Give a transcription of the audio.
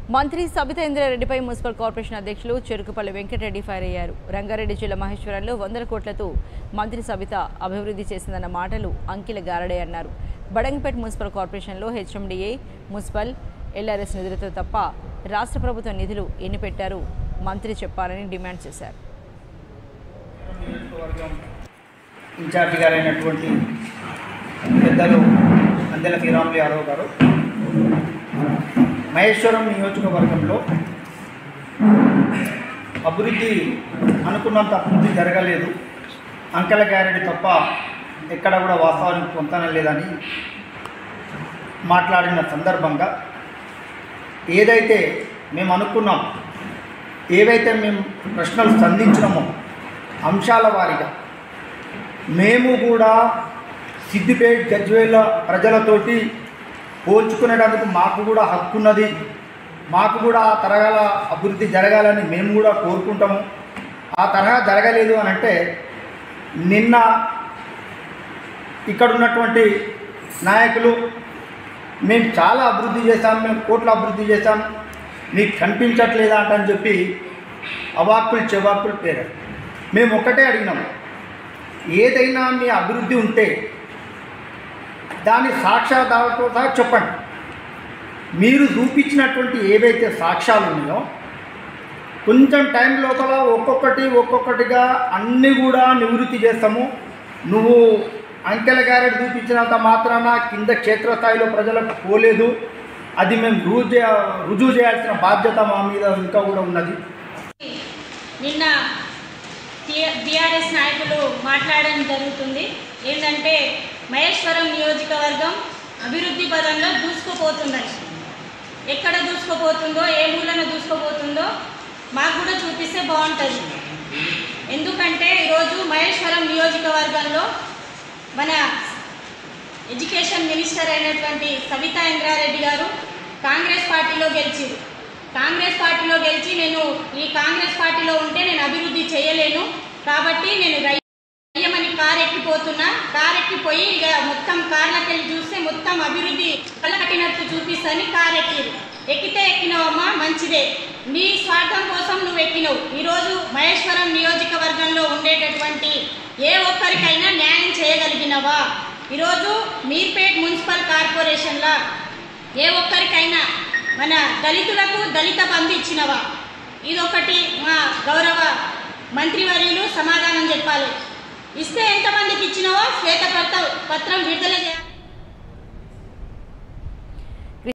మంత్రి సబితేంద్రారెడ్డిపై municipal corporation అధ్యక్షులు Cherukupalli Venkatareddy fire అయ్యారు రంగారెడ్డి జిల్లా మహేశ్వరంలో వందల కోట్లతో మంత్రి సబిత అభివృద్ధి చేసిందన్న మాటలు అంకిల గారడే అన్నారు బడంగపేట మున్సిపల్ కార్పొరేషన్లో హెచ్ఎండిఏ మున్సిపల్ ఎల్ఆర్ఎస్ నిధులతో తప్ప రాష్ట్ర ప్రభుత్వం నిధులు ఎన్ని పెట్టారు మంత్రి చెప్పాలని డిమాండ్ చేశారు నియోజకవర్గం ఇన్ఛార్జి గారైనటువంటి పెద్దలు అందెల శ్రీరాములు యాదవ్ గారు మహేశ్వరం నియోజకవర్గంలో అభివృద్ధి అనుకున్నంత అభివృద్ధి జరగలేదు అంకెల గ్యారెంటీ తప్ప ఎక్కడ కూడా వాస్తవానికి పొందడం లేదని మాట్లాడిన సందర్భంగా ఏదైతే మేము అనుకున్నాం ఏవైతే మేము ప్రశ్నలు సంధించినామో అంశాల వారీగా మేము కూడా సిద్దిపేట్ గజ్వేల ప్రజలతోటి పోల్చుకునేటందుకు మాకు కూడా హక్కు ఉన్నది మాకు కూడా ఆ తరగాల అభివృద్ధి జరగాలని మేము కూడా కోరుకుంటాము ఆ తరహా జరగలేదు అని అంటే నిన్న ఇక్కడ ఉన్నటువంటి నాయకులు మేము చాలా అభివృద్ధి చేశాం మేము కోట్ల అభివృద్ధి చేశాం మీకు కనిపించట్లేదా అంటని చెప్పి అవాక్కులు చెవాక్కులు పేరారు మేము ఒక్కటే అడిగినాం ఏదైనా మీ అభివృద్ధి ఉంటే దాని సాక్ష్యాధారాలతో సహా చెప్పండి మీరు చూపించినటువంటి ఏవైతే సాక్ష్యాలు ఉన్నాయో కొంచెం టైం లోపల ఒక్కొక్కటి ఒక్కొక్కటిగా అన్నీ కూడా నివృత్తి చేస్తాము నువ్వు అంకెల గ్యారెట్ చూపించినంత మాత్రాన కింద క్షేత్రస్థాయిలో ప్రజలకు పోలేదు అది మేము రుజువు చే రుజువు చేయాల్సిన బాధ్యత మా మీద ఇంకా కూడా ఉన్నది నిన్న బీఆర్ఎస్ నాయకులు మాట్లాడడం జరుగుతుంది ఏంటంటే మహేశ్వరం నియోజకవర్గం అభివృద్ధి పదంలో దూసుకుపోతుందని ఎక్కడ దూసుకుపోతుందో ఏ మూలన దూసుకుపోతుందో మాకు కూడా చూపిస్తే బాగుంటుంది ఎందుకంటే ఈరోజు మహేశ్వరం నియోజకవర్గంలో మన ఎడ్యుకేషన్ మినిస్టర్ అయినటువంటి సవితా ఇంద్రారెడ్డి గారు కాంగ్రెస్ పార్టీలో గెలిచిరు కాంగ్రెస్ పార్టీలో గెలిచి నేను ఈ కాంగ్రెస్ పార్టీలో ఉంటే నేను అభివృద్ధి చేయలేను కాబట్టి నేను రయ్యమని కారు ఎక్కిపోతున్నా కారు ఎక్కిపోయి ఇక మొత్తం కార్లకి వెళ్ళి చూస్తే మొత్తం అభివృద్ధి కళ్ళ కట్టినట్టు చూపిస్తాని కారు ఎక్కిరు ఎక్కితే ఎక్కినావమ్మా మంచిదే నీ స్వార్థం కోసం నువ్వు ఎక్కినవు ఈరోజు మహేశ్వరం నియోజకవర్గంలో ఉండేటటువంటి ఏ ఒక్కరికైనా న్యాయం చేయగలిగినవా ఈరోజు మీర్పేట్ మున్సిపల్ కార్పొరేషన్లో ఏ ఒక్కరికైనా మన దళితులకు దళిత బంధు ఇచ్చినవా ఇదొకటి మా గౌరవ మంత్రివర్యులు సమాధానం చెప్పాలి ఇస్తే ఎంతమందికి ఇచ్చినవో శ్వేతపత్ర పత్రం విడుదల చేయాలి